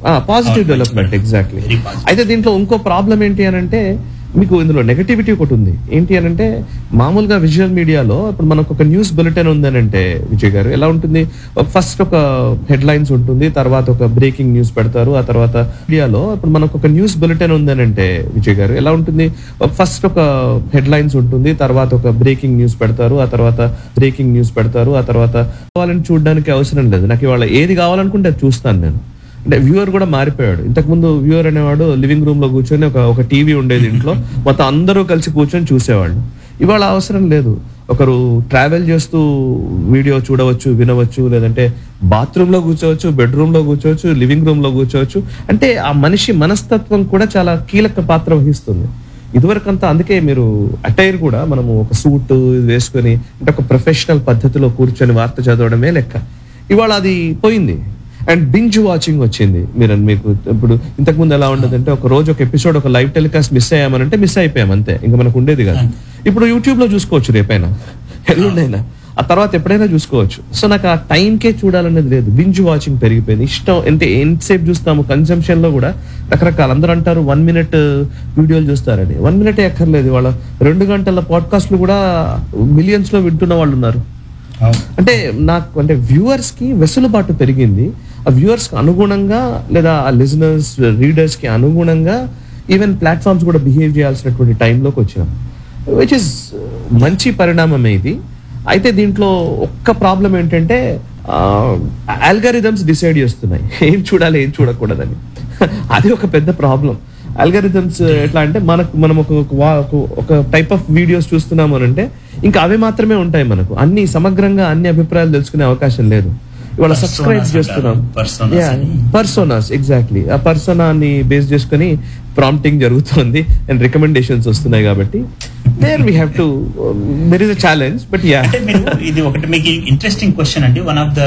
Positive development exactly Very positive. అయితే దీంట్లో ఇంకో ప్రాబ్లం ఏంటి అని అంటే మీకు ఇందులో నెగటివిటీ ఒకటి ఉంది ఏంటి అని అంటే మామూలుగా విజువల్ మీడియాలో ఇప్పుడు మనకు ఒక న్యూస్ బులెటిన్ ఉందని అంటే విజయ్ గారు ఎలా ఉంటుంది ఫస్ట్ ఒక హెడ్ లైన్స్ ఉంటుంది తర్వాత ఒక బ్రేకింగ్ న్యూస్ పెడతారు ఆ తర్వాత మీడియాలో ఇప్పుడు మనకు ఒక న్యూస్ బులెటిన్ ఉందని అంటే విజయ్ గారు ఎలా ఉంటుంది ఫస్ట్ ఒక హెడ్ లైన్స్ ఉంటుంది తర్వాత ఒక బ్రేకింగ్ న్యూస్ పెడతారు ఆ తర్వాత బ్రేకింగ్ న్యూస్ పెడతారు ఆ తర్వాత కావాలని చూడడానికి అవసరం లేదు నాకు ఇవాళ ఏది కావాలనుకుంటే అది చూస్తాను నేను అంటే వ్యూవర్ కూడా మారిపోయాడు ఇంతకు ముందు వ్యూవర్ అనేవాడు లివింగ్ రూమ్ లో కూర్చొని ఒక ఒక టీవీ ఉండేది ఇంట్లో మొత్తం అందరూ కలిసి కూర్చొని చూసేవాళ్ళు ఇవాళ అవసరం లేదు ఒకరు ట్రావెల్ చేస్తూ వీడియో చూడవచ్చు వినవచ్చు లేదంటే బాత్రూమ్ లో కూర్చోవచ్చు బెడ్రూమ్ లో కూర్చోవచ్చు లివింగ్ రూమ్ లో కూర్చోవచ్చు అంటే ఆ మనిషి మనస్తత్వం కూడా చాలా కీలక పాత్ర వహిస్తుంది ఇదివరకు అంతా అందుకే మీరు అటైర్ కూడా మనము ఒక సూట్ వేసుకొని అంటే ఒక ప్రొఫెషనల్ పద్ధతిలో కూర్చొని వార్త చదవడమే లెక్క ఇవాళ అది పోయింది అండ్ బింజ్ వాచింగ్ వచ్చింది మీరు మీకు ఇప్పుడు ఇంతకు ముందు ఎలా ఉండదంటే ఒక రోజు ఒక ఎపిసోడ్ ఒక లైవ్ టెలికాస్ట్ మిస్ అయ్యామనంటే మిస్ అయిపోయాం అంతే ఇంకా మనకు ఉండేది కాదు ఇప్పుడు యూట్యూబ్ లో చూసుకోవచ్చు రేపైనా ఎల్లుండైనా ఆ తర్వాత ఎప్పుడైనా చూసుకోవచ్చు సో నాకు ఆ టైంకే చూడాలనేది లేదు బింజ్ వాచింగ్ పెరిగిపోయింది ఇష్టం అంటే ఎంతసేపు చూస్తాము కన్సంప్షన్ లో కూడా రకరకాల అందరూ అంటారు వన్ మినిట్ వీడియోలు చూస్తారని వన్ మినిట్ ఎక్కర్లేదు వాళ్ళ రెండు గంటల పాడ్కాస్ట్లు కూడా మిలియన్స్ లో వింటున్న వాళ్ళు ఉన్నారు అవును. అంటే నాకు అంటే వ్యూవర్స్ కి వెసులుబాటు పెరిగింది ఆ వ్యూవర్స్ కి అనుగుణంగా లేదా ఆ లిజనర్స్ రీడర్స్ కి అనుగుణంగా ఈవెన్ ప్లాట్ఫామ్స్ కూడా బిహేవ్ చేయాల్సినటువంటి టైంలోకి వచ్చినాం విచ్ ఇస్ మంచి పరిణామమే ఇది అయితే దీంట్లో ఒక్క ప్రాబ్లం ఏంటంటే ఆల్గారిథమ్స్ డిసైడ్ చేస్తున్నాయి ఏం చూడాలి ఏం చూడకూడదని అది ఒక పెద్ద ప్రాబ్లం అల్గారిథమ్స్ ఎట్లా అంటే మనకు మనం ఒక ఒక వా- ఒక- ఒక టైప్ ఆఫ్ వీడియోస్ చూస్తున్నాము అని అంటే ఇంకా అవి మాత్రమే ఉంటాయి మనకు అన్ని సమగ్రంగా అన్ని అభిప్రాయాలు తెలుసుకునే అవకాశం లేదు ఇవాళ Personas సబ్స్క్రైబ్ అంటారు. చేస్తున్నాం Personas అని. పర్సోనాస్ ఎగ్జాక్ట్లీ ఆ పర్సనాని బేస్ చేసుకుని ప్రాంప్టింగ్ జరుగుతుంది అండ్ రికమెండేషన్స్ వస్తున్నాయి కాబట్టి there we have to there is a challenge but yeah అంటే మీరు ఇది ఒకటి మీకు ఇంట్రెస్టింగ్ క్వశ్చన్ అండి one of the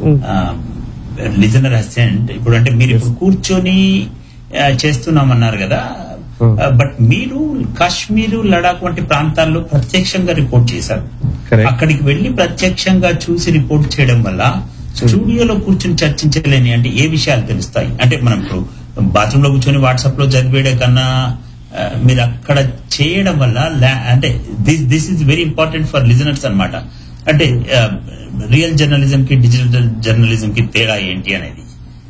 listener assent ఇప్పుడు అంటే మీరు ఇప్పుడు కూర్చొని ఆ, చేస్తున్నామన్నారు కదా Hmm. బట్ మీరు కాశ్మీర్ లడాక్ వంటి ప్రాంతాల్లో ప్రత్యక్షంగా రిపోర్ట్ చేశారు Correct. అక్కడికి వెళ్లి ప్రత్యక్షంగా చూసి రిపోర్ట్ చేయడం వల్ల స్టూడియోలో కూర్చొని చర్చించలేని అంటే ఏ విషయాలు తెలుస్తాయి అంటే మనం ఇప్పుడు బాత్రూమ్ లో కూర్చొని వాట్సాప్ లో చదివేయడం కన్నా ఆ, మీరు అక్కడ చేయడం వల్ల లా- అంటే this this is very important for listeners అన్నమాట అంటే రియల్ జర్నలిజం కి డిజిటల్ జర్నలిజం కి తేడా ఏంటి అనేది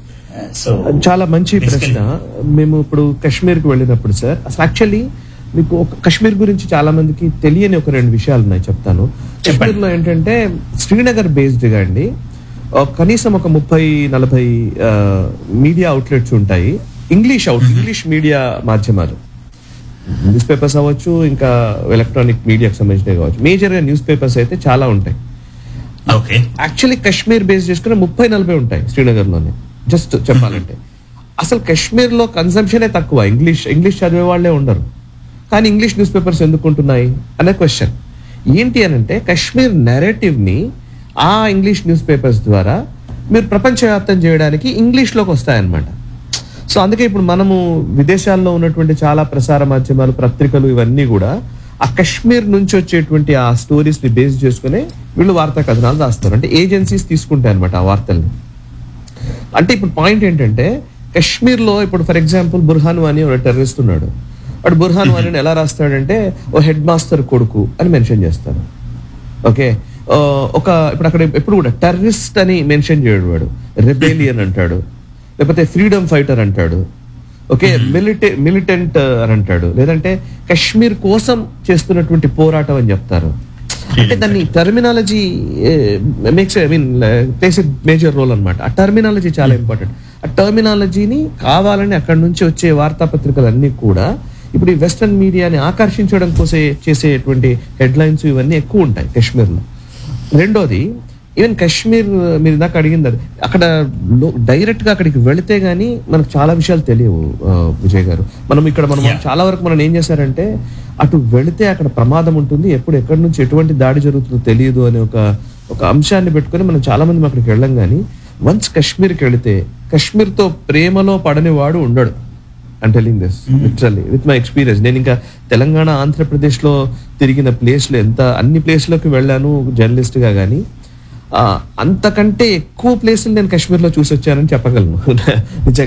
సో చాలా మంచి Basically- ప్రశ్న మేము ఇప్పుడు కాశ్మీర్ కి వెళ్ళినప్పుడు సార్ అసలు యాక్చువల్లీ మీకు ఒక కాశ్మీర్ గురించి చాలా మందికి తెలియని ఒక రెండు విషయాలు ఉన్నాయి చెప్తాను కాశ్మీర్ లో ఏంటంటే శ్రీనగర్ బేస్డ్ గా అండి ఆ, కనీసం ఒక ముప్పై నలభై మీడియా అవుట్లెట్స్ ఉంటాయి ఇంగ్లీష్ అవుట్ ఇంగ్లీష్ మీడియా మాధ్యమాలు న్యూస్ పేపర్స్ అవ్వచ్చు ఇంకా ఎలక్ట్రానిక్ మీడియాకి సంబంధించినవి కావచ్చు మేజర్ గా న్యూస్ పేపర్స్ అయితే చాలా ఉంటాయి ఓకే యాక్చువల్లీ కశ్మీర్ బేస్ చేసుకుని ముప్పై నలభై ఉంటాయి శ్రీనగర్ లోనే జస్ట్ చెప్పాలంటే అసలు కశ్మీర్ లో కన్సంప్షనే తక్కువ ఇంగ్లీష్ ఇంగ్లీష్ చదివే వాళ్ళే ఉండరు కానీ ఇంగ్లీష్ న్యూస్ పేపర్స్ ఎందుకు ఉంటున్నాయి అనే క్వశ్చన్ ఏంటి అని అంటే కశ్మీర్ నెరేటివ్ ని ఆ ఇంగ్లీష్ న్యూస్ పేపర్స్ ద్వారా మీరు ప్రపంచవ్యాప్తం చేయడానికి ఇంగ్లీష్ లోకి వస్తాయన్నమాట సో అందుకే ఇప్పుడు మనము విదేశాల్లో ఉన్నటువంటి చాలా ప్రసార మాధ్యమాలు పత్రికలు ఇవన్నీ కూడా ఆ కశ్మీర్ నుంచి వచ్చేటువంటి ఆ స్టోరీస్ ని బేస్ చేసుకుని వీళ్ళు వార్తా కథనాలు రాస్తారు అంటే ఏజెన్సీస్ తీసుకుంటాయి అనమాట ఆ వార్తల్ని అంటే ఇప్పుడు పాయింట్ ఏంటంటే కశ్మీర్ లో ఇప్పుడు ఫర్ ఎగ్జాంపుల్ బుర్హాన్ వాని ఒక టెర్రరిస్ట్ ఉన్నాడు వాడు బుర్హాన్ వాణిని ఎలా రాస్తాడంటే ఓ హెడ్ మాస్టర్ కొడుకు అని మెన్షన్ చేస్తాడు ఓకే ఆ, ఒక ఇప్పుడు అక్కడ ఎప్పుడు కూడా టెర్రరిస్ట్ అని మెన్షన్ చేయడు వాడు రెబేలియన్ అంటాడు లేకపోతే ఫ్రీడమ్ ఫైటర్ అంటాడు ఓకే మిలిటే మిలిటెంట్ అని అంటాడు లేదంటే కశ్మీర్ కోసం చేస్తున్నటువంటి పోరాటం అని చెప్తారు అంటే దాన్ని terminology makes I mean plays major role అన్నమాట ఆ టర్మినాలజీ చాలా ఇంపార్టెంట్ ఆ టర్మినాలజీని కావాలని అక్కడి నుంచి వచ్చే వార్తాపత్రికలు అన్ని కూడా ఇప్పుడు ఈ వెస్టర్న్ మీడియాని ఆకర్షించడం కోసం చేసేటువంటి హెడ్లైన్స్ ఇవన్నీ ఎక్కువ ఉంటాయి కాశ్మీర్లో రెండోది ఈవెన్ కాశ్మీర్ మీరు ఇందాక అడిగింది అది అక్కడ డైరెక్ట్ గా అక్కడికి వెళితే గానీ మనకు చాలా విషయాలు తెలియవు ఆ, విజయ్ గారు మనం ఇక్కడ మనం Yeah. చాలా వరకు మనం ఏం చేశారంటే అటు వెళితే అక్కడ ప్రమాదం ఉంటుంది ఎప్పుడు ఎక్కడి నుంచి ఎటువంటి దాడి జరుగుతుందో తెలియదు అనే ఒక ఒక అంశాన్ని పెట్టుకొని మనం చాలా మంది అక్కడికి వెళ్ళం కానీ వన్స్ కాశ్మీర్కి వెళితే కాశ్మీర్తో ప్రేమలో పడని వాడు ఉండడు and telling this literally with my experience నేను ఇంకా తెలంగాణ ఆంధ్రప్రదేశ్ లో తిరిగిన ప్లేస్లు ఎంత అన్ని ప్లేస్లోకి వెళ్ళాను జర్నలిస్ట్ గా కానీ అంతకంటే ఎక్కువ ప్లేసులు నేను కాశ్మీర్ లో చూసి వచ్చానని చెప్పగలను నిజంగా